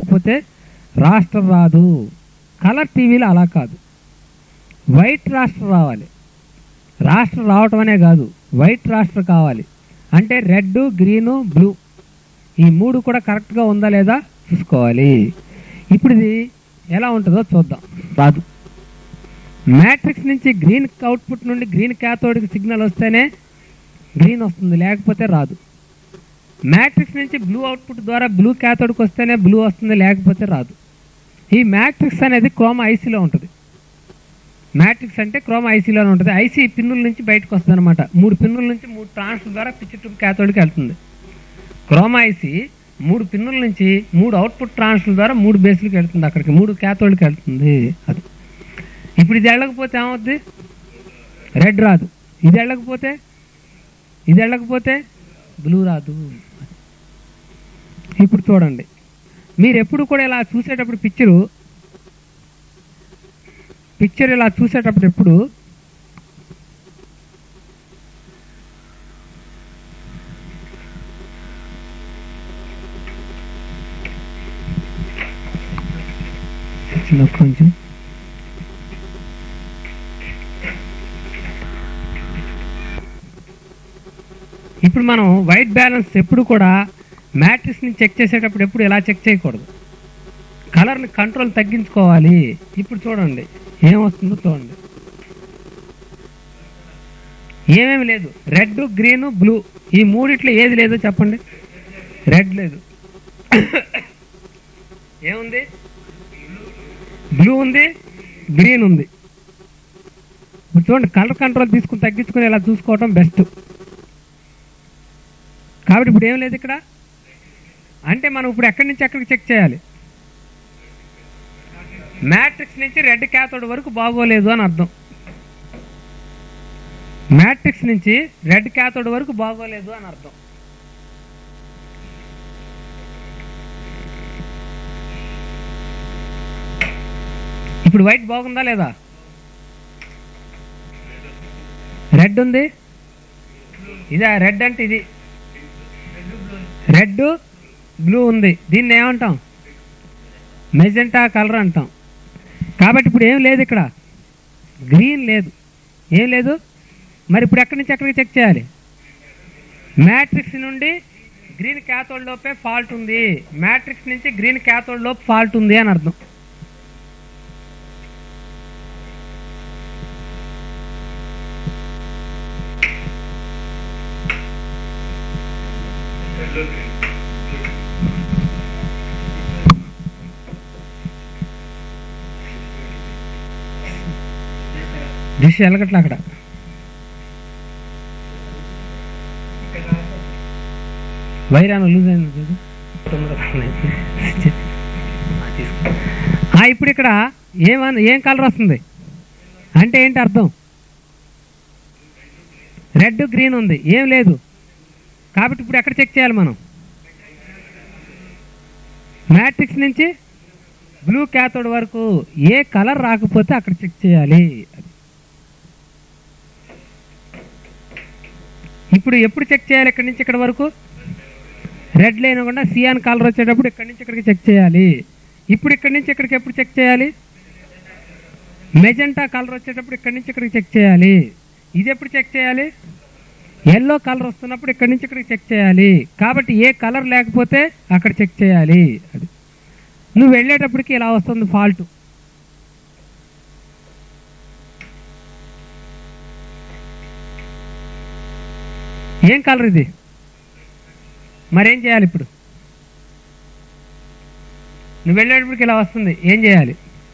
రాకపోతే రాష్ట్రం రాదు కలర్ టీవీలో అలా కాదు వైట్ రాష్ట్రం రావాలి రాష్ట్రం రావటం అనే కాదు వైట్ రాష్ట్రం కావాలి అంటే రెడ్ గ్రీను బ్లూ ఈ మూడు కూడా కరెక్ట్గా ఉందా లేదా చూసుకోవాలి ఇప్పుడు ఇది ఎలా ఉంటుందో చూద్దాం రాదు మ్యాట్రిక్స్ నుంచి గ్రీన్ అవుట్పుట్ నుండి గ్రీన్ క్యాథోడ్కి సిగ్నల్ వస్తేనే గ్రీన్ వస్తుంది లేకపోతే రాదు మ్యాట్రిక్స్ నుంచి బ్లూ అవుట్పుట్ ద్వారా బ్లూ క్యాథోడ్కి వస్తేనే బ్లూ వస్తుంది లేకపోతే రాదు ఈ మ్యాట్రిక్స్ అనేది క్రోమా ఐసీలో ఉంటుంది మ్యాట్రిక్స్ అంటే క్రోమా ఐసీలోనే ఉంటుంది ఐసీ పిన్నుల నుంచి బయటకు వస్తుంది అనమాట మూడు పిన్నుల నుంచి మూడు ట్రాన్స్ల ద్వారా పిచ్చి ట్యూబ్ క్యాథోడ్కి వెళ్తుంది క్రోమా ఐసీ మూడు పిన్నుల నుంచి మూడు అవుట్పుట్ ట్రాన్స్ల ద్వారా మూడు బేస్లకి వెళ్తుంది అక్కడికి మూడు క్యాథోడ్కి వెళ్తుంది అది ఇప్పుడు ఇది వెళ్ళకపోతే ఏమవుద్ది రెడ్ రాదు ఇది వెళ్ళకపోతే ఇది వెళ్ళకపోతే బ్లూ రాదు ఇప్పుడు చూడండి మీరు ఎప్పుడు కూడా ఇలా చూసేటప్పుడు పిక్చరు పిక్చర్ ఇలా చూసేటప్పుడు ఎప్పుడు చిన్న కొంచెం ఇప్పుడు మనం వైట్ బ్యాలెన్స్ ఎప్పుడు కూడా మ్యాట్రిక్స్ని చెక్ చేసేటప్పుడు ఎప్పుడు ఇలా చెక్ చేయకూడదు కలర్ని కంట్రోల్ తగ్గించుకోవాలి ఇప్పుడు చూడండి ఏమొస్తుందో చూడండి ఏమేమి లేదు రెడ్ గ్రీన్ బ్లూ ఈ మూడిట్లో ఏది లేదో చెప్పండి రెడ్ లేదు ఏముంది బ్లూ ఉంది గ్రీన్ ఉంది ఇప్పుడు చూడండి కలర్ కంట్రోల్ తీసుకుని తగ్గించుకుని ఇలా చూసుకోవటం బెస్ట్ కాబట్టి ఇప్పుడు ఏం లేదు ఇక్కడ అంటే మనం ఇప్పుడు ఎక్కడి నుంచి ఎక్కడికి చెక్ చేయాలి మ్యాట్రిక్స్ నుంచి రెడ్ క్యాథోడ్ వరకు బాగోలేదు అని అర్థం మ్యాట్రిక్స్ నుంచి రెడ్ క్యాథోడ్ వరకు బాగోలేదు అని అర్థం ఇప్పుడు వైట్ బాగుందా లేదా రెడ్ ఉంది ఇదా రెడ్ అంటే ఇది రెడ్ బ్లూ ఉంది దీన్ని ఏమంటాం మెజెంటా కలర్ అంటాం కాబట్టి ఇప్పుడు ఏం లేదు ఇక్కడ గ్రీన్ లేదు ఏం లేదు మరి ఇప్పుడు ఎక్కడి నుంచి ఎక్కడికి చెక్ చేయాలి మ్యాట్రిక్స్ నుండి గ్రీన్ క్యాథోడ్ లోపే ఫాల్ట్ ఉంది మ్యాట్రిక్స్ నుంచి గ్రీన్ క్యాథోడ్ లోపు ఫాల్ట్ ఉంది అని అర్థం డిష్ ఎలగట్లే అక్కడ వైరాన్ లూజ్ అయింది చూడు. ఆ, ఇప్పుడు ఇక్కడ ఏమన్ ఏం కలర్ వస్తుంది అంటే ఏంటి అర్థం రెడ్ గ్రీన్ ఉంది ఏం లేదు కాబట్టి ఇప్పుడు ఎక్కడ చెక్ చేయాలి మనం మ్యాట్రిక్స్ నుంచి బ్లూ క్యాథోడ్ వరకు ఏ కలర్ రాకపోతే అక్కడ చెక్ చేయాలి ఇప్పుడు ఎప్పుడు చెక్ చేయాలి ఇక్కడి నుంచి ఇక్కడ వరకు రెడ్ లేనకుండా సియాన్ కలర్ వచ్చేటప్పుడు ఇక్కడి నుంచి ఇక్కడికి చెక్ చేయాలి ఇప్పుడు ఇక్కడి నుంచి ఇక్కడికి ఎప్పుడు చెక్ చేయాలి మెజెంటా కలర్ వచ్చేటప్పుడు ఇక్కడి నుంచి ఇక్కడికి చెక్ చేయాలి ఇది ఎప్పుడు చెక్ చేయాలి ఎల్లో కలర్ వస్తున్నప్పుడు ఇక్కడి నుంచి ఇక్కడికి చెక్ చేయాలి కాబట్టి ఏ కలర్ లేకపోతే అక్కడ చెక్ చేయాలి అది నువ్వు వెళ్ళేటప్పటికి ఇలా వస్తుంది ఫాల్ట్ ఏం కలర్ ఇది మరేం చేయాలి ఇప్పుడు నువ్వు వెళ్ళేటప్పటికి ఇలా వస్తుంది ఏం చేయాలి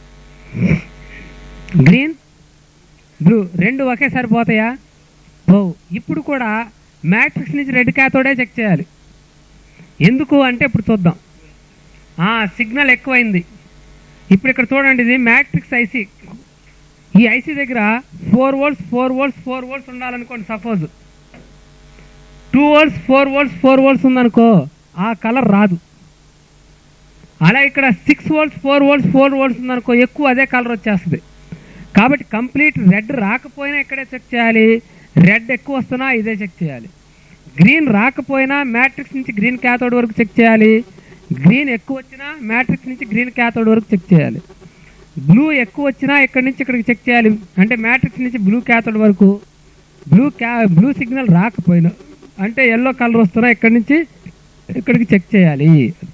గ్రీన్ బ్లూ రెండు ఒకేసారి పోతాయా ఓ ఇప్పుడు కూడా మ్యాట్రిక్స్ నుంచి రెడ్ క్యాథోడే చెక్ చేయాలి ఎందుకు అంటే ఇప్పుడు చూద్దాం ఆ, సిగ్నల్ ఎక్కువైంది ఇప్పుడు ఇక్కడ చూడండి ఇది మ్యాట్రిక్స్ ఐసి ఈ ఐసి దగ్గర four volts four volts four volts ఉండాలనుకోండి suppose two volts four volts four volts ఉందనుకో ఆ కలర్ రాదు అలా ఇక్కడ six volts four volts four volts ఉందనుకో ఎక్కువ అదే కలర్ వచ్చేస్తుంది కాబట్టి కంప్లీట్ రెడ్ రాకపోయినా ఇక్కడే చెక్ చేయాలి రెడ్ ఎక్కువ వస్తున్నా ఇదే చెక్ చేయాలి గ్రీన్ రాకపోయినా మ్యాట్రిక్స్ నుంచి గ్రీన్ క్యాథోడ్ వరకు చెక్ చేయాలి గ్రీన్ ఎక్కువ వచ్చినా మ్యాట్రిక్స్ నుంచి గ్రీన్ క్యాథోడ్ వరకు చెక్ చేయాలి బ్లూ ఎక్కువ వచ్చినా ఇక్కడి నుంచి ఇక్కడికి చెక్ చేయాలి అంటే మ్యాట్రిక్స్ నుంచి బ్లూ క్యాథోడ్ వరకు బ్లూ క్యా బ్లూ సిగ్నల్ రాకపోయినా అంటే ఎల్లో కలర్ వస్తున్నా ఇక్కడి నుంచి ఇక్కడికి చెక్ చేయాలి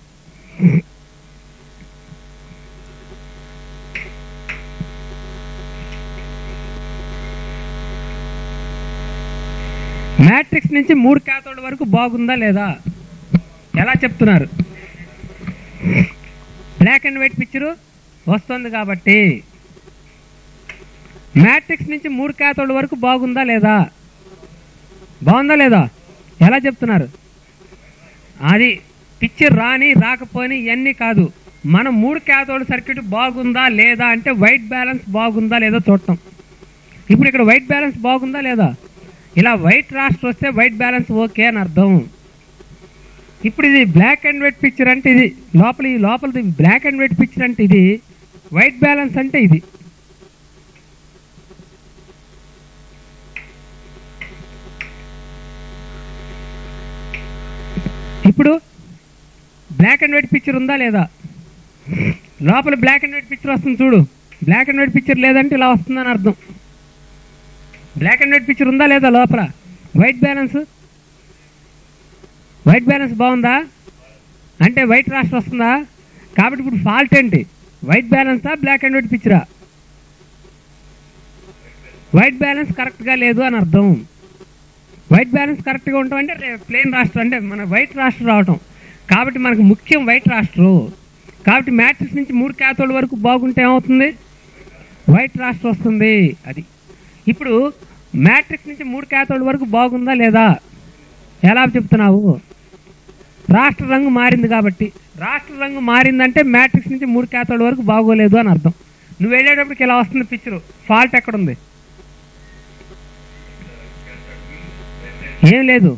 మ్యాట్రిక్స్ నుంచి మూడు క్యాథోడ్ వరకు బాగుందా లేదా ఎలా చెప్తున్నారు బ్లాక్ అండ్ వైట్ పిక్చరు వస్తుంది కాబట్టి మ్యాట్రిక్స్ నుంచి మూడు క్యాథోడ్ వరకు బాగుందా లేదా బాగుందా లేదా ఎలా చెప్తున్నారు అది పిక్చర్ రాని రాకపోని ఇవన్నీ కాదు మనం మూడు క్యాథోడ్ సర్క్యూట్ బాగుందా లేదా అంటే వైట్ బ్యాలెన్స్ బాగుందా లేదా చూడటం ఇప్పుడు ఇక్కడ వైట్ బ్యాలెన్స్ బాగుందా లేదా ఇలా వైట్ రాస్టర్ వస్తే వైట్ బ్యాలెన్స్ ఓకే అని అర్థం ఇప్పుడు ఇది బ్లాక్ అండ్ వైట్ పిక్చర్ అంటే ఇది లోపల ఈ లోపలది బ్లాక్ అండ్ వైట్ పిక్చర్ అంటే ఇది వైట్ బ్యాలెన్స్ అంటే ఇది ఇప్పుడు బ్లాక్ అండ్ వైట్ పిక్చర్ ఉందా లేదా లోపల బ్లాక్ అండ్ వైట్ పిక్చర్ వస్తుంది చూడు బ్లాక్ అండ్ వైట్ పిక్చర్ లేదంటే ఇలా వస్తుందని అర్థం బ్లాక్ అండ్ వైట్ పిక్చర్ ఉందా లేదా లోపల వైట్ బ్యాలెన్స్ వైట్ బ్యాలెన్స్ బాగుందా అంటే వైట్ రాష్ట్రం వస్తుందా కాబట్టి ఇప్పుడు ఫాల్ట్ ఏంటి వైట్ బ్యాలెన్సా బ్లాక్ అండ్ వైట్ పిక్చరా వైట్ బ్యాలెన్స్ కరెక్ట్గా లేదు అని అర్థం వైట్ బ్యాలెన్స్ కరెక్ట్గా ఉండటం అంటే ప్లేన్ రాష్ట్రం అంటే మన వైట్ రాష్ట్రం రావటం కాబట్టి మనకు ముఖ్యం వైట్ రాష్ట్రం కాబట్టి మ్యాట్రిక్స్ నుంచి మూడు క్యాథోడ్ వరకు బాగుంటే ఏమవుతుంది వైట్ రాష్ట్రం వస్తుంది అది ఇప్పుడు మ్యాట్రిక్స్ నుంచి మూడు క్యాథోడ్ వరకు బాగుందా లేదా ఎలా చెప్తున్నావు రాష్ట్ర రంగు మారింది కాబట్టి రాష్ట్ర రంగు మారిందంటే మ్యాట్రిక్స్ నుంచి మూడు క్యాథోడ్ వరకు బాగోలేదు అని అర్థం నువ్వు వెళ్ళేటప్పటికి ఇలా వస్తుంది పిక్చరు ఫాల్ట్ ఎక్కడుంది ఏం లేదు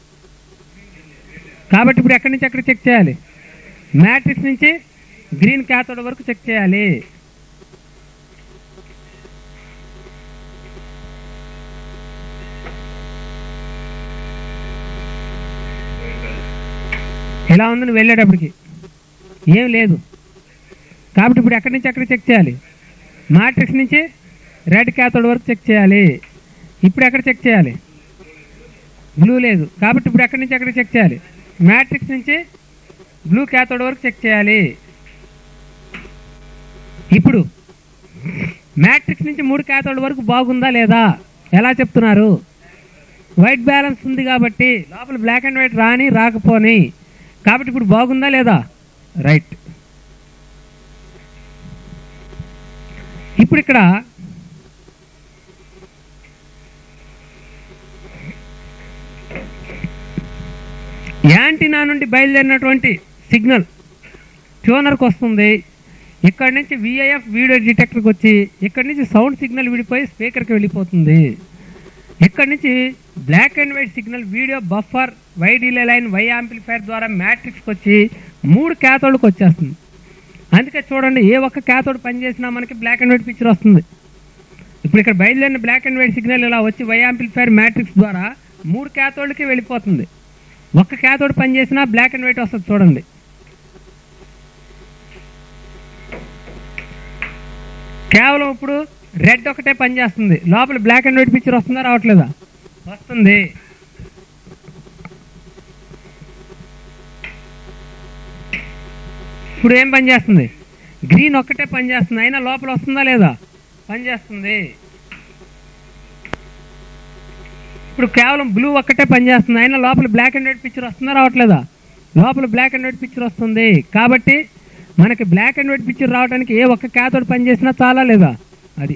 కాబట్టి ఇప్పుడు ఎక్కడి నుంచి ఎక్కడ చెక్ చేయాలి మ్యాట్రిక్స్ నుంచి గ్రీన్ క్యాథోడ్ వరకు చెక్ చేయాలి ఎలా ఉంది నువ్వు వెళ్ళేటప్పటికి ఏం లేదు కాబట్టి ఇప్పుడు ఎక్కడి నుంచి ఎక్కడ చెక్ చేయాలి మ్యాట్రిక్స్ నుంచి రెడ్ క్యాథోడ్ వరకు చెక్ చేయాలి ఇప్పుడు ఎక్కడ చెక్ చేయాలి బ్లూ లేదు కాబట్టి ఇప్పుడు ఎక్కడి నుంచి ఎక్కడ చెక్ చేయాలి మ్యాట్రిక్స్ నుంచి బ్లూ క్యాథోడ్ వరకు చెక్ చేయాలి ఇప్పుడు మ్యాట్రిక్స్ నుంచి మూడు క్యాథోడ్ వరకు బాగుందా లేదా ఎలా చెప్తున్నారు వైట్ బ్యాలెన్స్ ఉంది కాబట్టి లోపల బ్లాక్ అండ్ వైట్ రాని రాకపోని కాబట్టి ఇప్పుడు బాగుందా లేదా రైట్ ఇప్పుడు ఇక్కడ యాంటీనా నుండి బయలుదేరినటువంటి సిగ్నల్ ట్యూనర్కి వస్తుంది ఇక్కడ నుంచి విఐఎఫ్ వీడియో డిటెక్టర్కి వచ్చి ఇక్కడ నుంచి సౌండ్ సిగ్నల్ విడిపోయి స్పీకర్కి వెళ్ళిపోతుంది ఇక్కడ నుంచి black and white signal video buffer Y delay line Y amplifier ద్వారా మ్యాట్రిక్స్కి వచ్చి మూడు క్యాథోడ్కి వచ్చేస్తుంది అందుకే చూడండి ఏ ఒక్క క్యాథోడ్ పనిచేసినా మనకి బ్లాక్ అండ్ వైట్ పిక్చర్ వస్తుంది ఇప్పుడు ఇక్కడ బయలుదేరిన బ్లాక్ అండ్ వైట్ సిగ్నల్ ఇలా వచ్చి వై యాంప్లిఫైర్ మ్యాట్రిక్స్ ద్వారా మూడు క్యాథోడ్కి వెళ్ళిపోతుంది ఒక్క క్యాథోడ్ పనిచేసినా బ్లాక్ అండ్ వైట్ వస్తుంది చూడండి కేవలం ఇప్పుడు రెడ్ ఒకటే పనిచేస్తుంది లోపల బ్లాక్ అండ్ వైట్ పిక్చర్ వస్తుందా రావట్లేదా వస్తుంది ఇప్పుడు ఏం పని చేస్తుంది గ్రీన్ ఒక్కటే పని చేస్తుంది అయినా లోపల వస్తుందా లేదా పని చేస్తుంది ఇప్పుడు కేవలం బ్లూ ఒక్కటే పని చేస్తుంది అయినా లోపల బ్లాక్ అండ్ వైట్ పిక్చర్ వస్తుందా రావట్లేదా లోపల బ్లాక్ అండ్ వైట్ పిక్చర్ వస్తుంది కాబట్టి మనకి బ్లాక్ అండ్ వైట్ పిక్చర్ రావడానికి ఏ ఒక్క క్యాథోడ్ పని చేసినా చాలా లేదా అది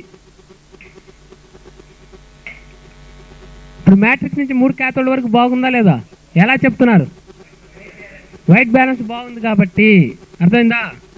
ఇప్పుడు మ్యాట్రిక్స్ నుంచి మూడు క్యాథోడ్ వరకు బాగుందా లేదా ఎలా చెప్తున్నారు వైట్ బ్యాలెన్స్ బాగుంది కాబట్టి అర్థమైందా